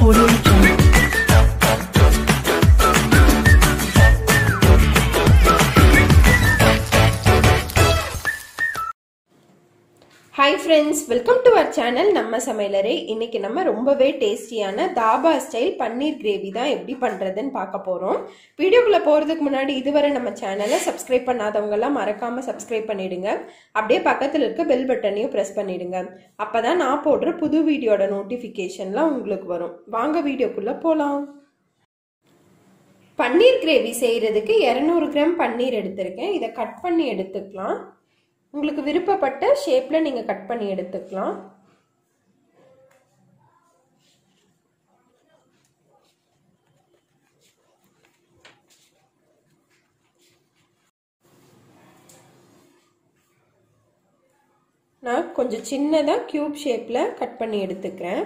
Audio Jungle. Hi friends welcome to our channel நம்ம சமையலறை இன்னைக்கு நம்ம ரொம்பவே டேஸ்டியான தாபா ஸ்டைல் பன்னீர் கிரேவி தான் எப்படி பண்ணுறதுன்னு பார்க்க போகிறோம் வீடியோக்குள்ளே போகிறதுக்கு முன்னாடி இதுவரை நம்ம சேனலை சப்ஸ்கிரைப் பண்ணாதவங்கெல்லாம் மறக்காமல் சப்ஸ்கிரைப் பண்ணிடுங்க அப்படியே பக்கத்தில் இருக்க பெல் பட்டனையும் ப்ரெஸ் பண்ணிடுங்க அப்போ தான் நான் போடுற புது வீடியோட நோட்டிஃபிகேஷன்லாம் உங்களுக்கு வரும் வாங்க வீடியோக்குள்ளே போகலாம் பன்னீர் கிரேவி செய்கிறதுக்கு இரநூறு கிராம் பன்னீர் எடுத்திருக்கேன் இதை கட் பண்ணி எடுத்துக்கலாம் உங்களுக்கு விருப்பப்பட்ட ஷேப்பில் நீங்கள் கட் பண்ணி எடுத்துக்கலாம் நான் கொஞ்சம் சின்னதாக க்யூப் ஷேப்பில் கட் பண்ணி எடுத்துக்கிறேன்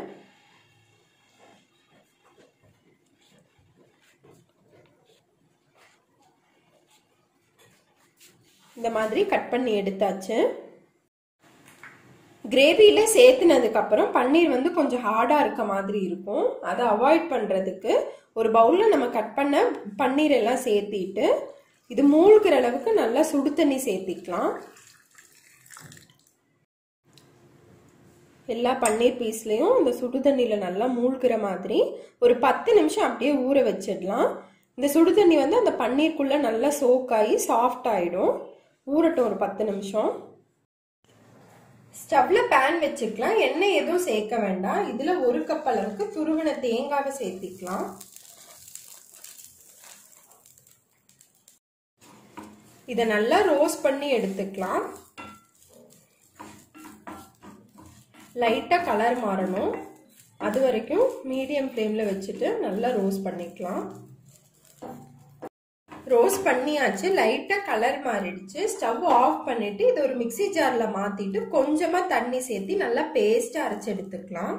இந்த மாதிரி கட் பண்ணி எடுத்தாச்சு கிரேவியில் சேர்த்துனதுக்கப்புறம் பன்னீர் வந்து கொஞ்சம் ஹார்டாக இருக்க மாதிரி இருக்கும் அதை அவாய்ட் பண்ணுறதுக்கு ஒரு பவுலில் நம்ம கட் பண்ண பன்னீர் எல்லாம் சேர்த்திட்டு இது மூழ்கிற அளவுக்கு நல்லா சுடு தண்ணி சேர்த்திக்கலாம் எல்லா பன்னீர் பீஸ்லேயும் இந்த சுடு தண்ணியில் நல்லா மூழ்கிற மாதிரி ஒரு பத்து நிமிஷம் அப்படியே ஊற வச்சிடலாம் இந்த சுடு தண்ணி வந்து அந்த பன்னீருக்குள்ளே நல்லா சோக்காகி சாஃப்ட் ஆகிடும் ஊறட்டும் ஒரு பத்து நிமிஷம் ஸ்டவ்ல பேன் வச்சுக்கலாம் எண்ணெய் எதுவும் சேர்க்க வேண்டாம் இதுல ஒரு கப் அளவுக்கு துருவின தேங்காவை சேர்த்திக்கலாம் இதை நல்லா ரோஸ்ட் பண்ணி எடுத்துக்கலாம் லைட்டாக கலர் மாறணும் அது வரைக்கும் மீடியம் ஃப்ளேமில் வச்சுட்டு நல்லா ரோஸ்ட் பண்ணிக்கலாம் ரோஸ்ட் பண்ணியாச்சு லைட்டாக கலர் மாறிடுச்சு ஸ்டவ் ஆஃப் பண்ணிட்டு இது ஒரு மிக்சி ஜாரில் மாற்றிட்டு கொஞ்சமாக தண்ணி சேர்த்து நல்லா பேஸ்ட்டாக அரைச்சி எடுத்துக்கலாம்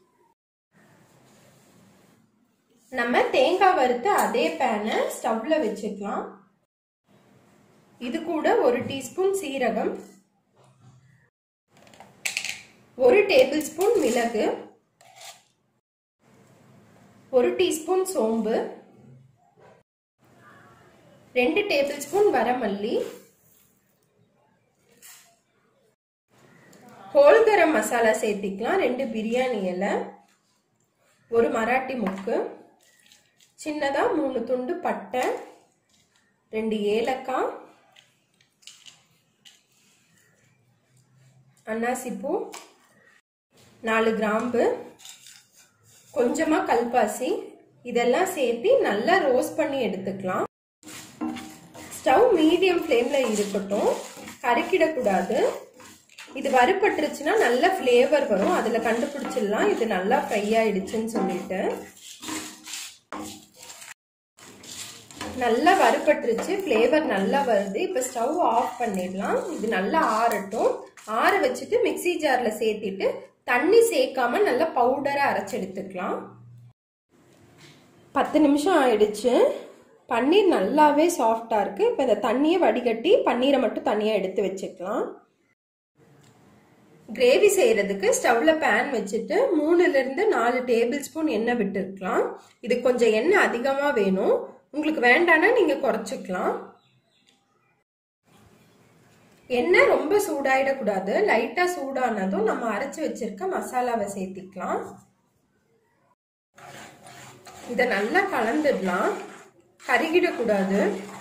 நம்ம தேங்காய் வறுத்து அதே பேனை ஸ்டவ்ல வச்சுக்கலாம் இது கூட ஒரு டீஸ்பூன் சீரகம் ஒரு டேபிள் ஸ்பூன் மிளகு ஒரு டீஸ்பூன் சோம்பு ரெண்டு டேபிள் ஸ்பூன் வரமல்லி ஹோல் கரம் மசாலா சேர்த்திக்கலாம் ரெண்டு பிரியாணி இலை ஒரு மராட்டி முக்கு சின்னதாக மூணு துண்டு பட்டை ரெண்டு ஏலக்காய் அன்னாசிப்பூ நாலு கிராம்பு கொஞ்சமாக கல்பாசி இதெல்லாம் சேர்த்து நல்லா ரோஸ்ட் பண்ணி எடுத்துக்கலாம் ஸ்டவ் மீடியம் ஃப்ளேமில் இருக்கட்டும் கருக்கிடக்கூடாது இது வறுப்பட்டுருச்சுன்னா நல்ல ஃப்ளேவர் வரும் அதில் கண்டுபிடிச்சிடலாம் இது நல்லா ஃப்ரை ஆயிடுச்சுன்னு சொல்லிட்டு நல்லா வறுப்பட்டுருச்சு ஃப்ளேவர் நல்லா வருது இப்போ ஸ்டவ் ஆஃப் பண்ணிடலாம் இது நல்லா ஆறட்டும் ஆற வச்சுட்டு மிக்சி ஜாரில் சேர்த்திட்டு தண்ணி சேர்க்காம நல்லா பவுடராக அரைச்சி எடுத்துக்கலாம் பத்து நிமிஷம் ஆயிடுச்சு பன்னீர் நல்லாவே சாஃப்டாக இருக்குது இப்போ இந்த தண்ணியை வடிகட்டி பன்னீரை மட்டும் தனியாக எடுத்து வச்சுக்கலாம் கிரேவி செய்கிறதுக்கு ஸ்டவ்வில் பேன் வச்சுட்டு மூணுலேருந்து நாலு டேபிள் ஸ்பூன் எண்ணெய் விட்டுருக்கலாம் இது கொஞ்சம் எண்ணெய் அதிகமாக வேணும் உங்களுக்கு வேண்டானா நீங்கள் குறைச்சிக்கலாம் எண்ணெய் ரொம்ப சூடாயிடக்கூடாது லைட்டாக சூடானதும் நம்ம அரைச்சி வச்சிருக்க மசாலாவை சேர்த்திக்கலாம் இதை நல்லா கலந்துடலாம் கருகிடக்கூடாது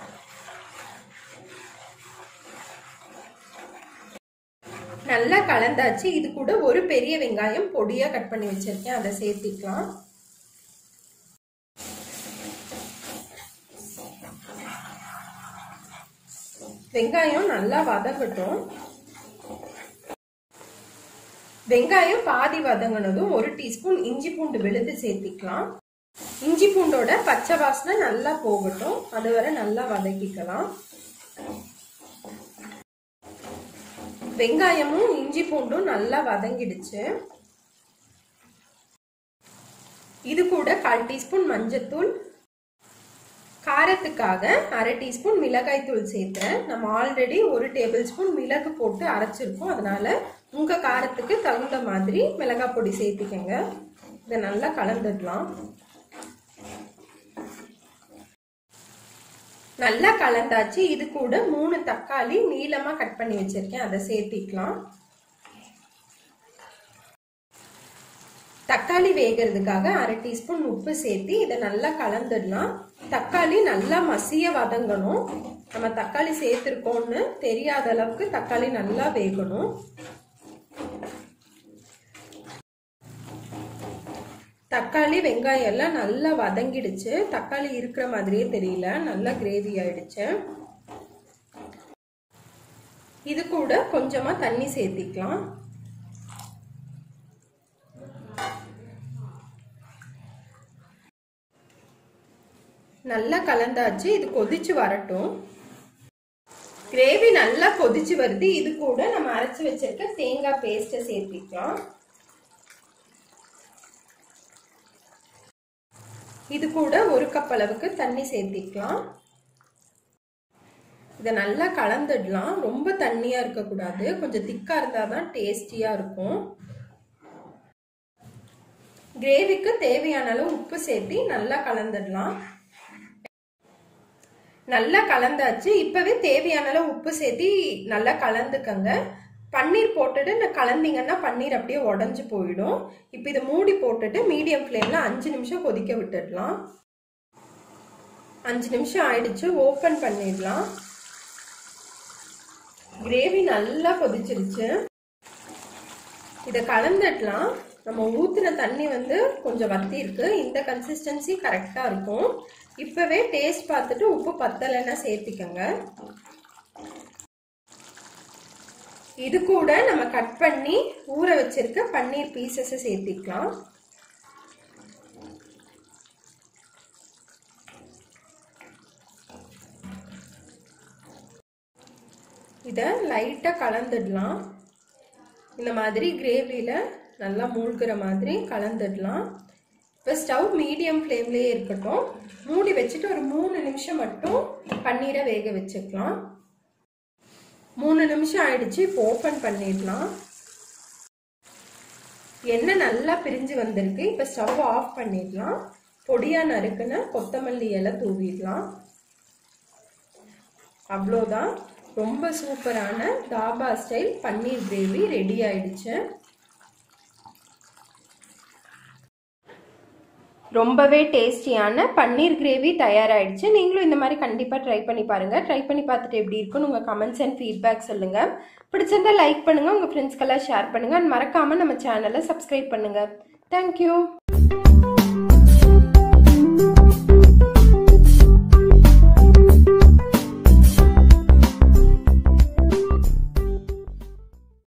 நல்லா கலந்தாச்சு இது கூட ஒரு பெரிய வெங்காயம் பொடியா கட் பண்ணி வச்சிருக்கேன் அதை சேர்த்திக்கலாம் வெங்காயம் நல்லா வதங்கட்டும் வெங்காயம் பாதி வதங்கினதும் ஒரு டீஸ்பூன் இஞ்சி பூண்டு விழுது சேர்த்திக்கலாம் இஞ்சி பூண்டோட பச்சை வாசனை நல்லா போகட்டும் அது வரை நல்லா வதக்கிக்கலாம் வெங்காயமும் இஞ்சி பூண்டும் நல்லா வதங்கிடுச்சு இது கூட கால் டீஸ்பூன் மஞ்சத்தூள் காரத்துக்காக அரை டீஸ்பூன் மிளகாய் தூள் சேர்த்துறேன் நம்ம ஆல்ரெடி ஒரு டேபிள் ஸ்பூன் மிளகு போட்டு அரைச்சிருக்கோம் அதனால உங்க காரத்துக்கு தகுந்த மாதிரி மிளகாய் பொடி சேர்த்துக்கங்க இதை நல்லா கலந்துடலாம் நல்லா கலந்தாச்சு இது கூட மூணு தக்காளி நீளமா கட் பண்ணி வச்சிருக்கேன் அதை சேர்த்திக்கலாம் தக்காளி வேகிறதுக்காக அரை டீஸ்பூன் உப்பு சேர்த்து இதை நல்லா கலந்துடலாம் தக்காளி நல்லா மசிய வதங்கணும் நம்ம தக்காளி சேர்த்துருக்கோம்னு தெரியாத அளவுக்கு தக்காளி நல்லா வேகணும் தக்காளி வெங்காயம் எல்லாம் நல்லா வதங்கிடுச்சு தக்காளி இருக்கிற மாதிரியே தெரியல நல்லா கிரேவி ஆயிடுச்சு இது கூட கொஞ்சமா தண்ணி சேர்த்திக்கலாம் நல்லா கலந்தாச்சு இது கொதிச்சு வரட்டும் கிரேவி நல்லா கொதிச்சு வருது இது கூட நம்ம அரைச்சு வச்சிருக்க தேங்காய் பேஸ்ட்டை சேர்த்திக்கலாம் இது கூட ஒரு கப் அளவுக்கு தண்ணி சேர்த்திக்கலாம் இதை நல்லா கலந்துடலாம் ரொம்ப தண்ணியா இருக்கக்கூடாது கொஞ்சம் திக்கா இருந்தால் தான் டேஸ்டியா இருக்கும் கிரேவிக்கு தேவையான அளவு உப்பு சேர்த்து நல்லா கலந்துடலாம் நல்லா கலந்தாச்சு இப்பவே தேவையான அளவு உப்பு சேர்த்து நல்லா கலந்துக்கங்க பன்னீர் போட்டுட்டு கலந்தீங்கன்னா பன்னீர் அப்படியே உடஞ்சி போயிடும் இப்போ இதை மூடி போட்டுட்டு மீடியம் ஃப்ளேம்ல அஞ்சு நிமிஷம் கொதிக்க விட்டுடலாம் அஞ்சு நிமிஷம் ஆயிடுச்சு ஓப்பன் பண்ணிடலாம் கிரேவி நல்லா கொதிச்சிருச்சு இதை கலந்துடலாம் நம்ம ஊத்துன தண்ணி வந்து கொஞ்சம் வத்தி இருக்கு இந்த கன்சிஸ்டன்சி கரெக்டா இருக்கும் இப்பவே டேஸ்ட் பார்த்துட்டு உப்பு பத்தலைன்னா சேர்த்திக்கங்க இது கூட நம்ம கட் பண்ணி ஊற வச்சிருக்க பன்னீர் பீசஸ் சேர்த்திக்கலாம் இதை லைட்டாக கலந்துடலாம் இந்த மாதிரி கிரேவியில் நல்லா மூழ்கிற மாதிரி கலந்துடலாம் இப்போ ஸ்டவ் மீடியம் ஃப்ளேம்லேயே இருக்கட்டும் மூடி வச்சுட்டு ஒரு மூணு நிமிஷம் மட்டும் பன்னீரை வேக வச்சுக்கலாம் மூணு நிமிஷம் ஆயிடுச்சு இப்போ ஓப்பன் பண்ணிடலாம் எண்ணெய் நல்லா பிரிஞ்சு வந்திருக்கு இப்போ ஸ்டவ் ஆஃப் பண்ணிடலாம் பொடியாக நறுக்குன கொத்தமல்லி இலை தூவிடலாம் அவ்வளோதான் ரொம்ப சூப்பரான dhaba style paneer gravy ready ஆயிடுச்சு ரொம்பவே டேஸ்டியான பன்னீர் கிரேவி தயாராகிடுச்சு நீங்களும் இந்த மாதிரி கண்டிப்பாக ட்ரை பண்ணி பாருங்கள் ட்ரை பண்ணி பார்த்துட்டு எப்படி இருக்குன்னு உங்கள் கமெண்ட்ஸ் அண்ட் ஃபீட்பேக் சொல்லுங்கள் பிடிச்சிருந்தா லைக் பண்ணுங்கள் உங்கள் ஃப்ரெண்ட்ஸ்க்கெல்லாம் ஷேர் பண்ணுங்கள் அண்ட் மறக்காமல் நம்ம சேனலை சப்ஸ்கிரைப் பண்ணுங்கள் தேங்க்யூ